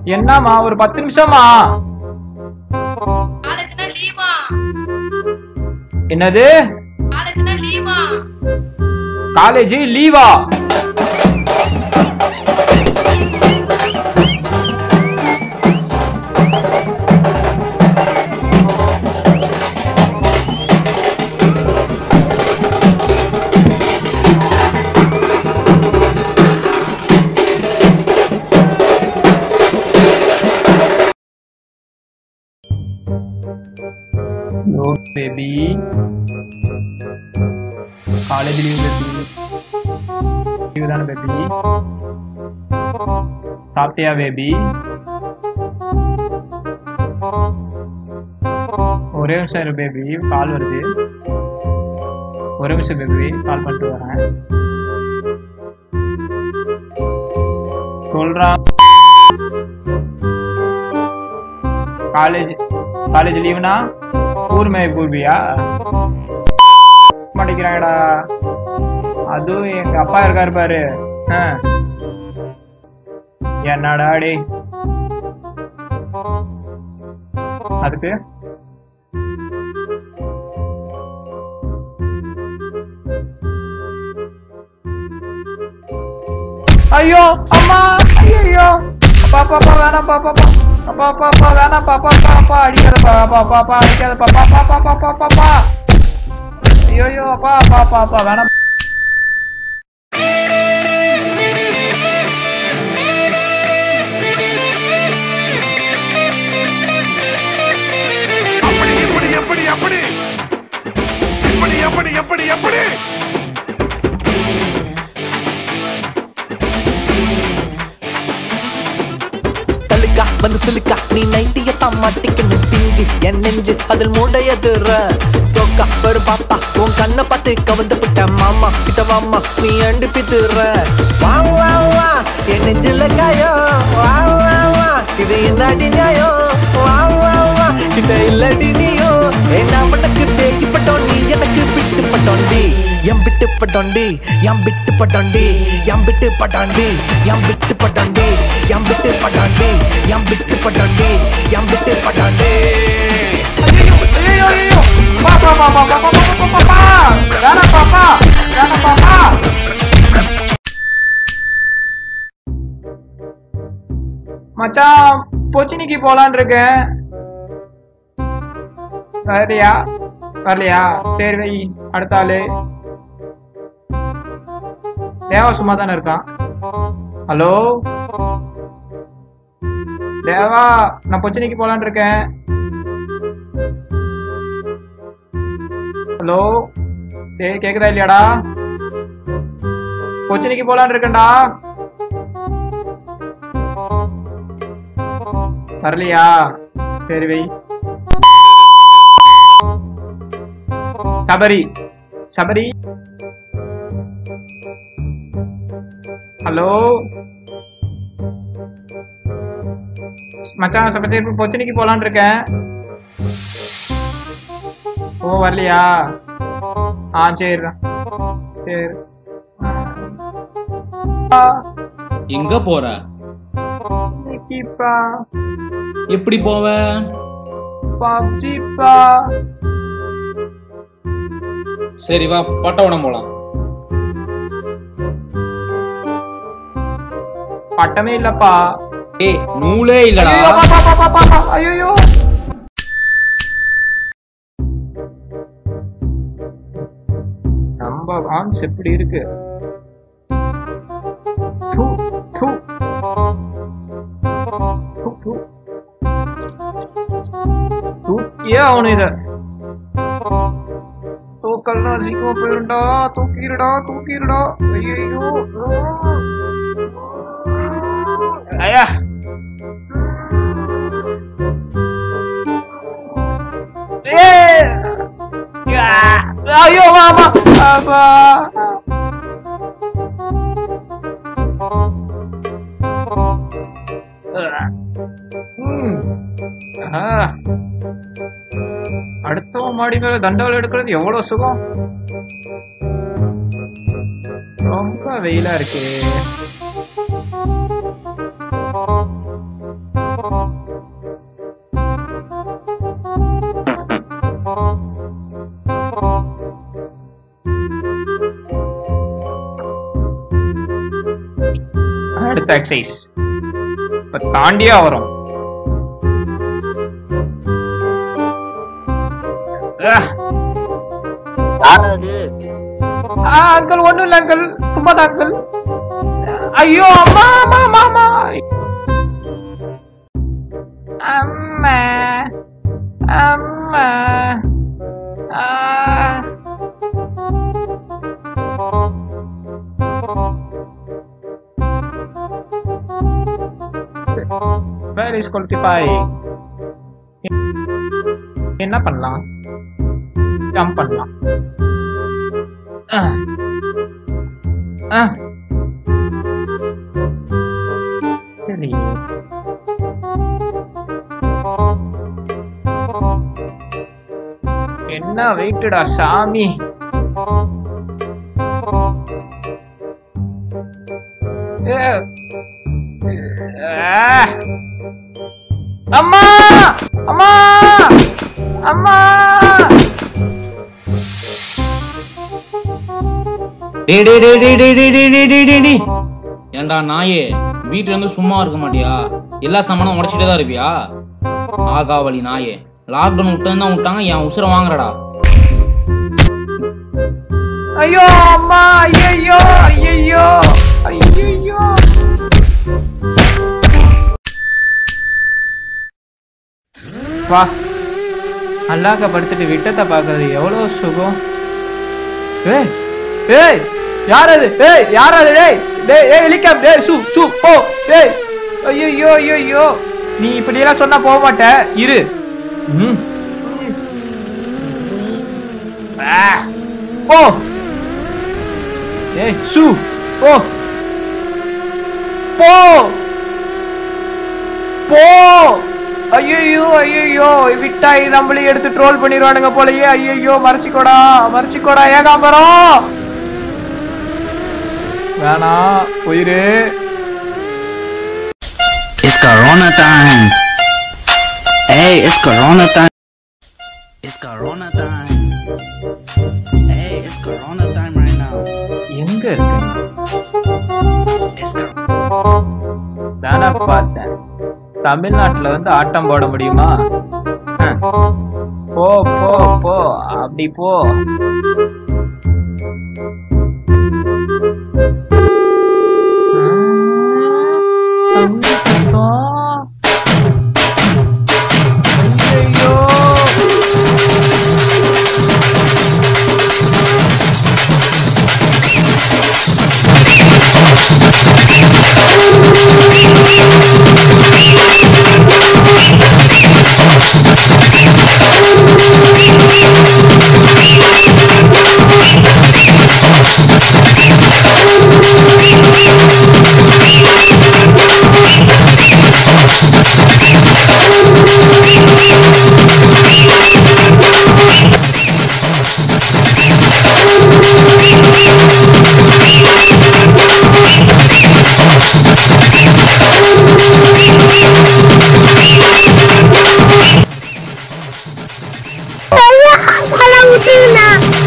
என்னம்மா ஒரு பத்து நிமிஷமா காலேஜ்னா லீவா என்னது காலேஜ்னா லீவா காலேஜ் லீவா no baby college leave baby leave தானே பேபி சாப்பிட்டியா பேபி ஒரே நிமிஷம் இரு பேபி கால் வருது ஒரே நிமிஷம் பேபி கால் பண்ணிட்டு வரேன் சொல்றான் காலேஜ் காலேஜ் லீவுனா ஊர் மேய போவியா மாட்டேங்கிறாங்கடா அதுவும் எங்க அப்பா இருக்காரு பாரு ஆ. என்னடா டே அதுக்கு ஐயோ அம்மா ஐயோ அப்பா அப்பா அப்பா வேணாம் பாப்பா அப்பா அப்பா அப்பா வேணாம் பாப்பா அப்பா அப்பா அடிக்காத பாப்பா அப்பா அப்பா அடிக்காத பாப்பா அப்பா அப்பா அப்பா அப்பா அப்பா ஐயோ அப்பா அப்பா அப்பா அப்பா வேணாம் அப்படி எப்படி எப்படி எப்படி எப்படி எப்படி எப்படி எப்படி தலுக்கா வந்து சிலுக்கா நீ நைட்டியத்தான் மாட்டிக்கணும் பிஞ்சு என் நெஞ்சு அதில் மூடையதுற சோக்கா ஒரு பாப்பா உன் கண்ணை பார்த்து கவந்து விட்ட மாமா கிட்ட வாமா நீ அண்டு பித்துற வா வா வா என் நெஞ்சில காயோ வா வா வா இது என்னடி நியாயம் வா வா வா கிட்ட இல்லடி நீயோ என்ன பட்டக்கு பேக்கி பட்டோம் நீ எனக்கு விட்டு பட்டோண்டி எம் விட்டு பட்டோண்டி எம் விட்டு பட்டோண்டி எம் விட்டு பட்டாண்டி எம் விட்டு பட்டாண்டி எம் விட்டு பட்டாண்டி எம் விட்டு பட்டாண்டி எம் விட்டு பட்டாண்டி ஐயோ ஐயோ பாப்பா பாப்பா பாப்பா பாப்பா பாப்பா வேணாம் பாப்பா வேணாம் பாப்பா மச்சான் பொச்சினிக்கு போலான் இருக்கேன் வரலையா வரலையா சரி வை அடுத்த ஆளு தேவா சும்மா தானே இருக்கான் ஹலோ தேவா நான் பொச்சினிக்கு போலான் இருக்கேன் ஹலோ டேய் கேக்குதா இல்லையாடா கொச்சினிக்கு போலான்னு இருக்கேன்டா வரலையா சரி வை சபரி சபரி ஹலோ மச்சான் சபரி பொச்சினிக்கு போலான்னு இருக்கேன் ஓ வரலையா ஆ சரிடா சரி ஆ, எங்க போற இன்னைக்குப்பா எப்படி போவ பப்ஜிப்பா சரி வா பட்டவனம் போலாம் பட்டமே இல்லப்பா ஏய் நூலே இல்லடா ஐயோ, பா, பா, பா, பா, பா, பா, ஐயோ நம்ம ஆன்ஸ் எப்படி இருக்கு தூ, தூ. தூ, தூ. தூக்கியே அவனு இத தூக்கல்னா சீக்கிரமா போயிருண்டா தூக்கிடுடா தூக்கிடுடா ஐயோ ஐயா ஏய்! யா! ஐயோ மாமா அப்பா ம். ஆ. அடுத்தவன் மாடி மேல தண்டவாளம் எடுக்கிறது எவ்வளவு சுகம் ரொம்ப வெயிலா இருக்கு கொடுத்த எக்ஸசைஸ் இப்ப தாண்டியா வரும் அஹ். ஆ, அங்கிள் ஒண்ணும் இல்ல அங்கிள் சும்மா தான் அங்கிள் ஐயோ அம்மா அம்மா அம்மா அம்மா அம்மா அம்மா ஆ. Where is Qualtify? என்ன பண்ணலாம் ஜம்ப் பண்ணலாம் அஹ். அஹ். சரி என்ன வெயிட்டுடா சாமி ஏ. ஆ. அம்மா அம்மா அம்மா டேய் டேய் டேய் டேய் டேய் டேய் டேய் டேய் டேய் டேய் டேய். ஏன்டா நாயே வீட்டுல இருந்து சும்மா இருக்க மாட்டியா எல்லா சாமானும் உடைச்சிட்டே தான் இருப்பியா ஆகாவளி நாயே லாக்டவுன் விட்டு தான் விட்டாங்க என் உசுர வாங்குறடா ஐயோ அம்மா ஐயோ ஐயோ ஐயோ வா அல்லாக்க படுத்துட்டு விட்டத்தை பார்க்கறது எவ்வளவு சுகம் ஏய் ஏய் யார் அது ஏய் யார் அது டேய் டேய் ஏய் இலிக்கம் டேய் சு சு போ டேய் ஐயோ ஐயோ நீ இப்படி எல்லாம் சொன்னா போக மாட்ட இரு ம் ஆ போ ஏய் சு போ போ போ ஐயோ ஐயோ விட்டா இது நம்மளையும் எடுத்து ட்ரோல் பண்ணிடுவானுங்க போலயே ஐயோ மறைச்சிக்கோடா மறைச்சிக்கோடா ஏகாம்பரம் வேணாம் உயிரு It's Corona time. Hey, it's Corona time. It's Corona time. Hey, it's Corona time right now. எங்க இருக்கு It's Cor- தானே பார்த்தேன் தமிழ்நாட்டுல வந்து ஆட்டம் போட முடியுமா ஹம். போ போ போ அப்படி போ ஐயையோ. Hola, Agustina.